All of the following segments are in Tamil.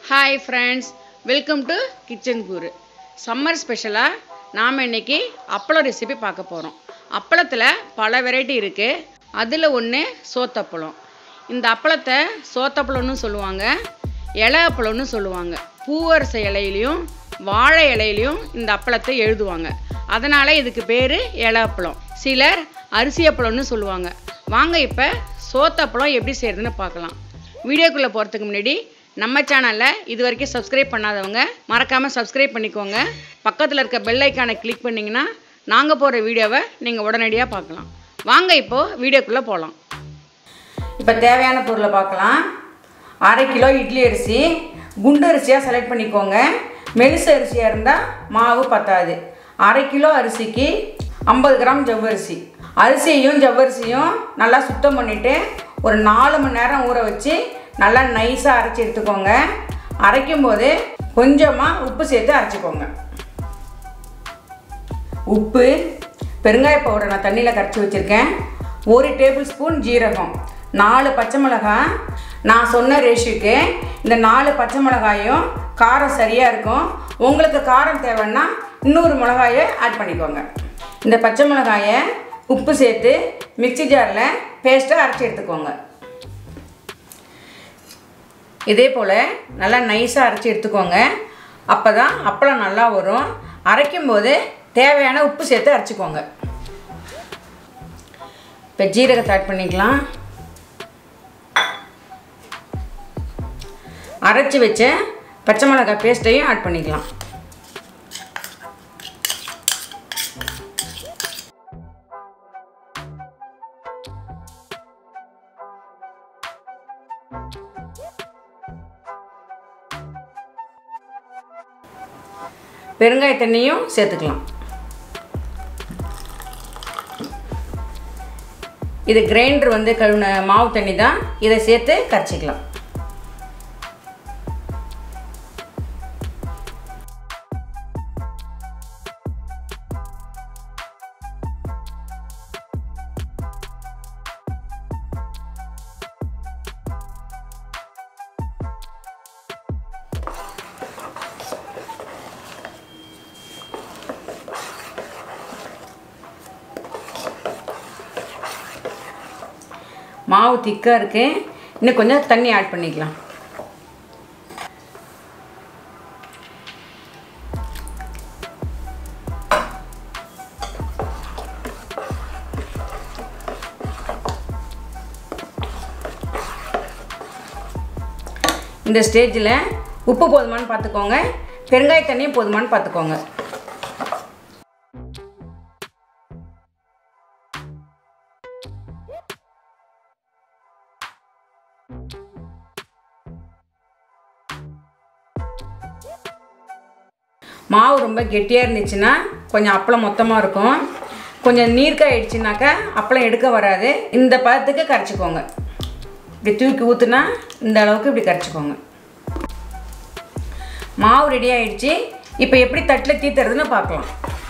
Hi friends welcome to kitchen Guru summer ஸ்பெஷலாக நாம் இன்னைக்கு அப்பளம் ரெசிபி பார்க்க போகிறோம் அப்பளத்தில் பல வெரைட்டி இருக்குது அதில் ஒன்று சோத்தப்பளம் இந்த அப்பளத்தை சோத்தப்பளம்னு சொல்லுவாங்க இலை அப்பளம்னு சொல்லுவாங்க பூவரச இலையிலையும் வாழை இலையிலையும் இந்த அப்பளத்தை எழுதுவாங்க அதனால் இதுக்கு பேர் இலை அப்பளம் சிலர் அரிசி அப்பளம்னு சொல்லுவாங்க வாங்க இப்போ சோத்தப்பளம் எப்படி செய்கிறதுன்னு பார்க்கலாம் வீடியோக்குள்ளே போகிறதுக்கு முன்னாடி நம்ம சேனலில் இது வரைக்கும் சப்ஸ்கிரைப் பண்ணாதவங்க மறக்காமல் சப்ஸ்கிரைப் பண்ணிக்கோங்க பக்கத்தில் இருக்க பெல் ஐக்கானை கிளிக் பண்ணிங்கன்னா நாங்கள் போகிற வீடியோவை நீங்கள் உடனடியாக பார்க்கலாம் வாங்க இப்போது வீடியோக்குள்ளே போகலாம் இப்போ தேவையான பொருளை பார்க்கலாம் அரை கிலோ இட்லி அரிசி குண்டு அரிசியாக செலக்ட் பண்ணிக்கோங்க மெலிசு அரிசியாக இருந்தால் மாவு பத்தாது அரை கிலோ அரிசிக்கு ஐம்பது கிராம் ஜவ்வரிசி அரிசியையும் ஜவ்வரிசியும் நல்லா சுத்தம் பண்ணிவிட்டு ஒரு நாலு மணி நேரம் ஊற வச்சு நல்லா நைஸாக அரைச்சி எடுத்துக்கோங்க அரைக்கும் போது கொஞ்சமாக உப்பு சேர்த்து அரைச்சிக்கோங்க உப்பு பெருங்காய பவுடர் நான் தண்ணியில் கரைச்சி வச்சுருக்கேன் ஒரு டேபிள் ஸ்பூன் ஜீரகம் நாலு பச்சை மிளகாய் நான் சொன்ன ரேஷியோக்கு இந்த நாலு பச்சை மிளகாயும் காரம் சரியாக இருக்கும் உங்களுக்கு காரம் தேவைன்னா இன்னொரு மிளகாயை ஆட் பண்ணிக்கோங்க இந்த பச்சை மிளகாயை உப்பு சேர்த்து மிக்ஸி ஜாரில் பேஸ்ட்டாக அரைச்சி எடுத்துக்கோங்க இதே போல் நல்லா நைஸாக அரைச்சி எடுத்துக்கோங்க அப்போ தான் அப்பளம் நல்லா வரும் அரைக்கும் போது தேவையான உப்பு சேர்த்து அரைச்சிக்கோங்க இப்போ ஜீரகத்தை ஆட் பண்ணிக்கலாம் அரைச்சி வச்ச பச்சை மிளகாய் பேஸ்ட்டையும் ஆட் பண்ணிக்கலாம் பெருங்காய தண்ணியும் சேர்த்துக்கலாம் இது கிரைண்டர் வந்து கழுவின மாவு தண்ணி தான் இதை சேர்த்து கரைச்சிக்கலாம் மாவு திக்காக இருக்குது இன்னும் கொஞ்சம் தண்ணி ஆட் பண்ணிக்கலாம் இந்த ஸ்டேஜில் உப்பு போதுமான்னு பார்த்துக்கோங்க பெருங்காய தண்ணியும் போதுமான்னு பார்த்துக்கோங்க மாவு ரொம்ப கெட்டியாக இருந்துச்சுன்னா கொஞ்சம் அப்பளம் மொத்தமாக இருக்கும் கொஞ்சம் நீர்க்காய் ஆயிடுச்சுனாக்கா அப்பளம் எடுக்க வராது இந்த பதத்துக்கு கரைச்சிக்கோங்க இப்படி தூக்கி ஊற்றுனா இந்த அளவுக்கு இப்படி கரைச்சிக்கோங்க மாவு ரெடி ஆயிடுச்சு இப்போ எப்படி தட்டில் தீத்துறதுன்னு பார்க்கலாம்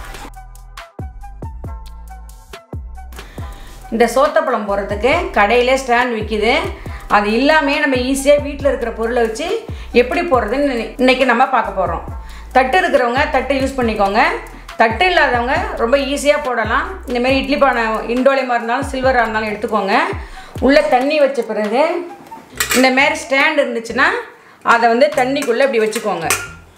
இந்த சோத்தப்பழம் போடுறதுக்கு கடையிலே ஸ்டாண்ட் விற்கிது அது இல்லாமே நம்ம ஈஸியாக வீட்டில் இருக்கிற பொருளை வச்சு எப்படி போடுறதுன்னு இன்றைக்கி நம்ம பார்க்க போகிறோம் தட்டு இருக்கிறவங்க தட்டு யூஸ் பண்ணிக்கோங்க தட்டு இல்லாதவங்க ரொம்ப ஈஸியாக போடலாம் இந்தமாரி இட்லி பானை இண்டோலியமாக இருந்தாலும் சில்வராக இருந்தாலும் எடுத்துக்கோங்க உள்ளே தண்ணி வச்ச பிறகு இந்த மாதிரி ஸ்டாண்ட் இருந்துச்சுன்னா அதை வந்து தண்ணிக்குள்ளே இப்படி வச்சுக்கோங்க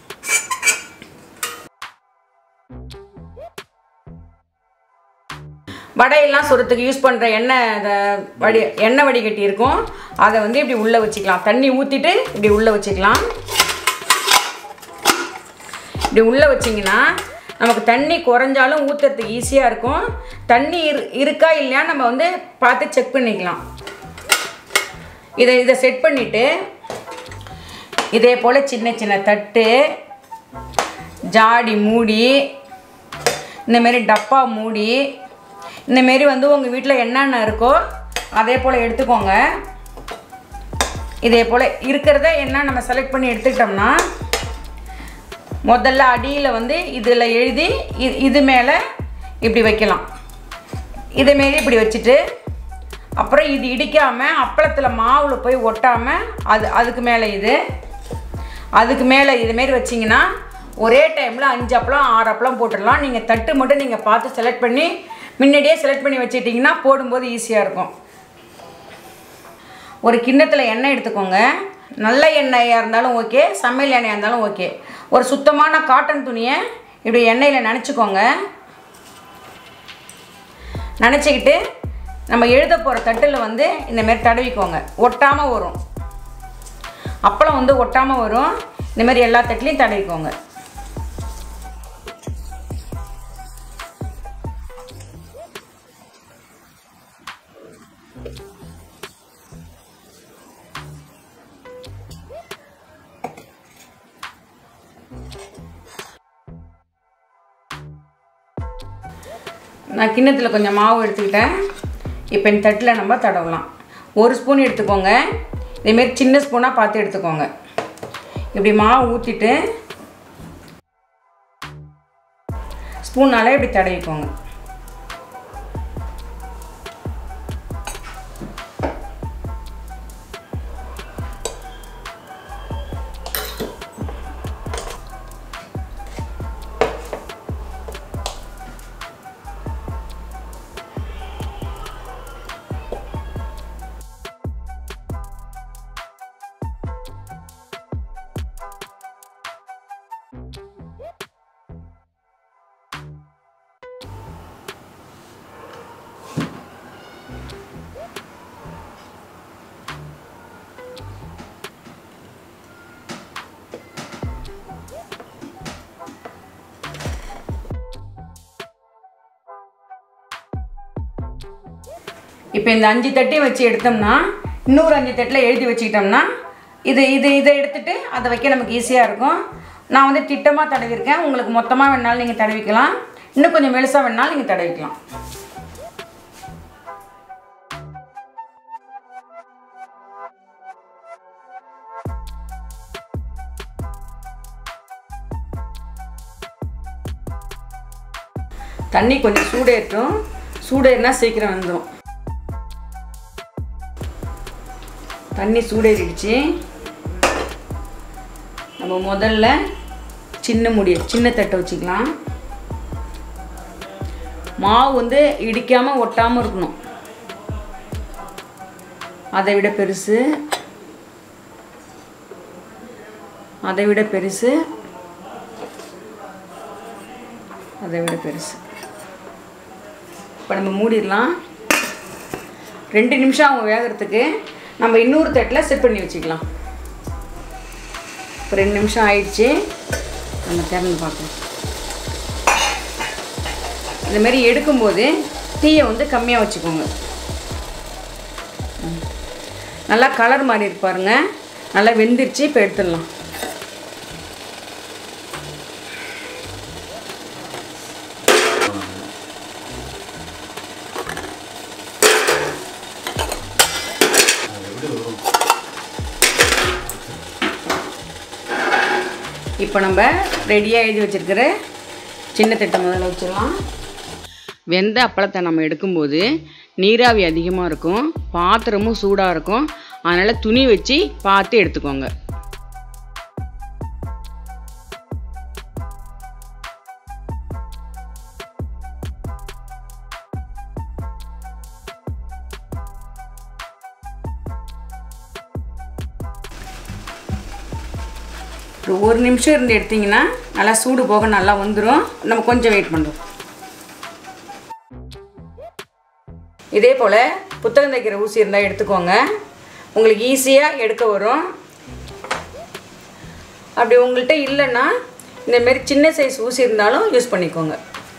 வடையெல்லாம் சுரத்துக்கு யூஸ் பண்ணுற எண்ணெய் அந்த வடி எண்ணெய் வடிகட்டி இருக்கும் அதை வந்து இப்படி உள்ளே வச்சுக்கலாம் தண்ணி ஊற்றிட்டு இப்படி உள்ளே வச்சுக்கலாம் இப்படி உள்ளே வச்சிங்கன்னா நமக்கு தண்ணி குறைஞ்சாலும் ஊற்றுறதுக்கு ஈஸியாக இருக்கும் தண்ணி இரு இருக்கா இல்லையா நம்ம வந்து பார்த்து செக் பண்ணிக்கலாம் இதை இதை செட் பண்ணிவிட்டு இதே போல் சின்ன சின்ன தட்டு ஜாடி மூடி இந்தமாரி டப்பா மூடி இந்தமாரி வந்து உங்கள் வீட்டில் என்னென்ன இருக்கோ அதே போல் எடுத்துக்கோங்க இதே போல் இருக்கிறத என்ன நம்ம செலக்ட் பண்ணி எடுத்துக்கிட்டோம்னா முதல்ல அடியில் வந்து இதில் எழுதி இது இது மேலே இப்படி வைக்கலாம் இதேமாரி இப்படி வச்சுட்டு அப்புறம் இது இடிக்காமல் அப்பளத்தில் மாவில் போய் ஒட்டாமல் அது அதுக்கு மேலே இது அதுக்கு மேலே இதுமாரி வச்சிங்கன்னா ஒரே டைமில் அஞ்சு அப்பளம் ஆறு அப்பளம் போட்டுடலாம் நீங்கள் தட்டு மட்டும் நீங்கள் பார்த்து செலக்ட் பண்ணி முன்னாடியே செலக்ட் பண்ணி வச்சுட்டிங்கன்னா போடும்போது ஈஸியாக இருக்கும் ஒரு கிண்ணத்தில் எண்ணெய் எடுத்துக்கோங்க நல்ல எண்ணெயாக இருந்தாலும் ஓகே சமையல் எண்ணெயாக இருந்தாலும் ஓகே ஒரு சுத்தமான காட்டன் துணியை இப்படி எண்ணெயில் நனைச்சிக்கோங்க நனைச்சிக்கிட்டு நம்ம எழுத போகிற தட்டில் வந்து இந்தமாரி தடவிக்கோங்க ஒட்டாமல் வரும் அப்பளம் வந்து ஒட்டாமல் வரும் இந்தமாரி எல்லா தட்டுலையும் தடவிக்கோங்க நான் கிண்ணத்தில் கொஞ்சம் மாவு எடுத்துக்கிட்டேன் இப்போ இந்த தட்டில் நம்ம தடவலாம் ஒரு ஸ்பூன் எடுத்துக்கோங்க இதேமாரி சின்ன ஸ்பூனாக பார்த்து எடுத்துக்கோங்க இப்படி மாவு ஊற்றிட்டு ஸ்பூனால் இப்படி தடவிக்கோங்க இப்போ இந்த அஞ்சு தட்டையும் வச்சு எடுத்தோம்னா இன்னொரு அஞ்சு தட்டில் எழுதி வச்சுக்கிட்டோம்னா இது இது இதை எடுத்துட்டு அதை வைக்க நமக்கு ஈஸியாக இருக்கும் நான் வந்து திட்டமாக தடவிருக்கேன் உங்களுக்கு மொத்தமாக வேணாலும் நீங்கள் தடவிக்கலாம் இன்னும் கொஞ்சம் மெலிசாக வேணாலும் நீங்கள் தடவிக்கலாம் தண்ணி கொஞ்சம் சூடேற்றும் சூடேறினா சீக்கிரம் வந்துடும் தண்ணி சூடேறிடுச்சு நம்ம முதல்ல சின்ன முடிய சின்ன தட்டை வச்சுக்கலாம் மாவு வந்து இடிக்காமல் ஒட்டாமல் இருக்கணும் அதை விட பெருசு அதை விட பெருசு அதை விட பெருசு இப்போ நம்ம மூடிடலாம் ரெண்டு நிமிஷம் அவங்க வேகிறதுக்கு நம்ம இன்னொரு தட்டில் செட் பண்ணி வச்சுக்கலாம் இப்போ ரெண்டு நிமிஷம் ஆயிடுச்சு நம்ம திறந்து பார்க்கலாம் இந்த மாதிரி எடுக்கும்போது தீயை வந்து கம்மியாக வச்சுக்கோங்க ம். நல்லா கலர் மாறி இருக்கு பாருங்க நல்லா வெந்துருச்சு இப்போ எடுத்துடலாம் இப்போ நம்ம ரெடியாக எழுதி வச்சிருக்கிற சின்ன திட்டை முதல்ல வச்சிடலாம் வெந்த அப்பளத்தை நம்ம எடுக்கும்போது நீராவி அதிகமாக இருக்கும் பாத்திரமும் சூடாக இருக்கும் அதனால் துணி வச்சு பார்த்து எடுத்துக்கோங்க ஒரு ஒரு நிமிஷம் இருந்து எடுத்தீங்கன்னா நல்லா சூடு போக நல்லா வந்துடும் நம்ம கொஞ்சம் வெயிட் பண்ணுறோம் இதே போல் புத்தகம் தைக்கிற ஊசி இருந்தால் எடுத்துக்கோங்க உங்களுக்கு ஈஸியாக எடுக்க வரும் அப்படி உங்கள்கிட்ட இல்லைன்னா இந்தமாரி சின்ன சைஸ் ஊசி இருந்தாலும் யூஸ் பண்ணிக்கோங்க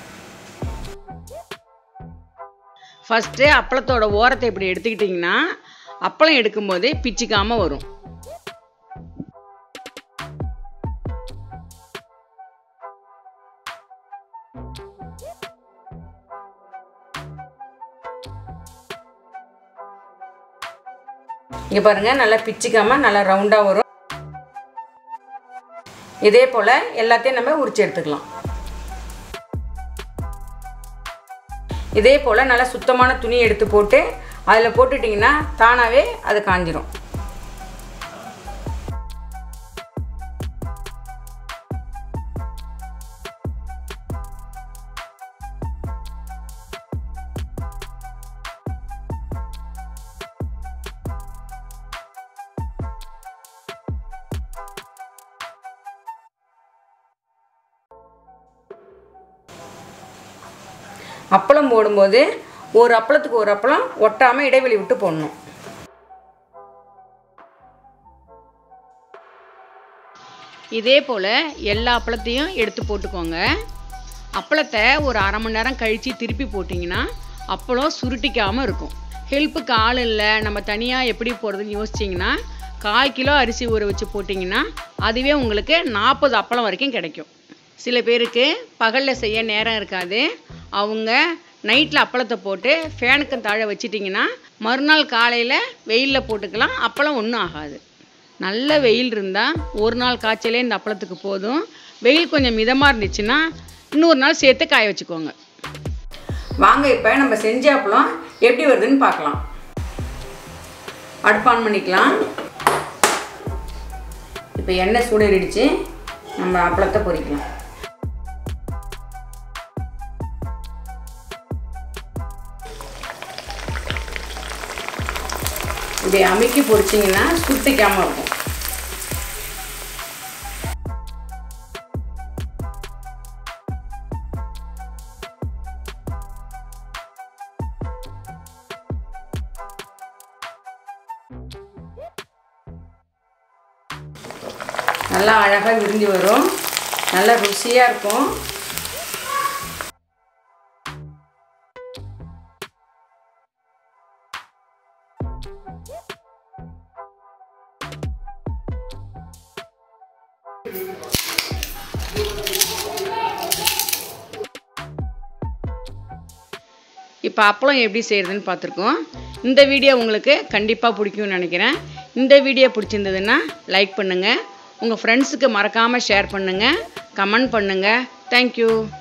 ஃபஸ்ட்டு அப்பளத்தோட ஓரத்தை இப்படி எடுத்துக்கிட்டிங்கன்னா அப்பளம் எடுக்கும்போது பிச்சுக்காமல் வரும் இங்கே பாருங்கள் நல்லா பிச்சுக்காமல் நல்லா ரவுண்டாக வரும் இதே போல் எல்லாத்தையும் நம்ம உரிச்சு எடுத்துக்கலாம் இதே போல் நல்லா சுத்தமான துணி எடுத்து போட்டு அதில் போட்டுட்டிங்கன்னா தானாகவே அது காஞ்சிரும் அப்பளம் போடும்போது ஒரு அப்பளத்துக்கு ஒரு அப்பளம் ஒட்டாமல் இடைவெளி விட்டு போடணும் இதே போல் எல்லா அப்பளத்தையும் எடுத்து போட்டுக்கோங்க அப்பளத்தை ஒரு அரை மணி நேரம் கழித்து திருப்பி போட்டிங்கன்னா அப்பளம் சுருட்டிக்காமல் இருக்கும் ஹெல்ப்புக்கு ஆள் இல்லை நம்ம தனியாக எப்படி போடுறதுன்னு யோசிச்சிங்கன்னா கால் கிலோ அரிசி ஊற வச்சு போட்டிங்கன்னா அதுவே உங்களுக்கு நாற்பது அப்பளம் வரைக்கும் கிடைக்கும் சில பேருக்கு பகலில் செய்ய நேரம் இருக்காது அவங்க நைட்டில் அப்பளத்தை போட்டு ஃபேனுக்கு தாழ வச்சிட்டிங்கன்னா மறுநாள் காலையில் வெயிலில் போட்டுக்கலாம் அப்பளம் ஒன்றும் ஆகாது நல்ல வெயில் இருந்தால் ஒரு நாள் காய்ச்சலே இந்த அப்பளத்துக்கு போதும் வெயில் கொஞ்சம் மிதமாக இருந்துச்சுன்னா இன்னொரு நாள் சேர்த்து காய வச்சுக்கோங்க வாங்க இப்போ நம்ம செஞ்ச அப்பளம் எப்படி வருதுன்னு பார்க்கலாம் அடுப்பு ஆன் பண்ணிக்கலாம் இப்போ எண்ணெய் சூடேறிடுச்சு நம்ம அப்பளத்தை பொரிக்கலாம் இப்படி அமுக்கி பொரிச்சிங்கன்னா சுத்திக்காமல் இருக்கும் நல்லா அழகாக விரும்பி வரும் நல்லா ருசியாக இருக்கும் இப்போ அப்பளம் எப்படி செய்கிறதுன்னு பார்த்துருக்கோம் இந்த வீடியோ உங்களுக்கு கண்டிப்பாக பிடிக்கும்னு நினைக்கிறேன் இந்த வீடியோ பிடிச்சிருந்ததுன்னா லைக் பண்ணுங்கள் உங்கள் ஃப்ரெண்ட்ஸுக்கு மறக்காமல் ஷேர் பண்ணுங்கள் கமெண்ட் பண்ணுங்கள் தேங்க்யூ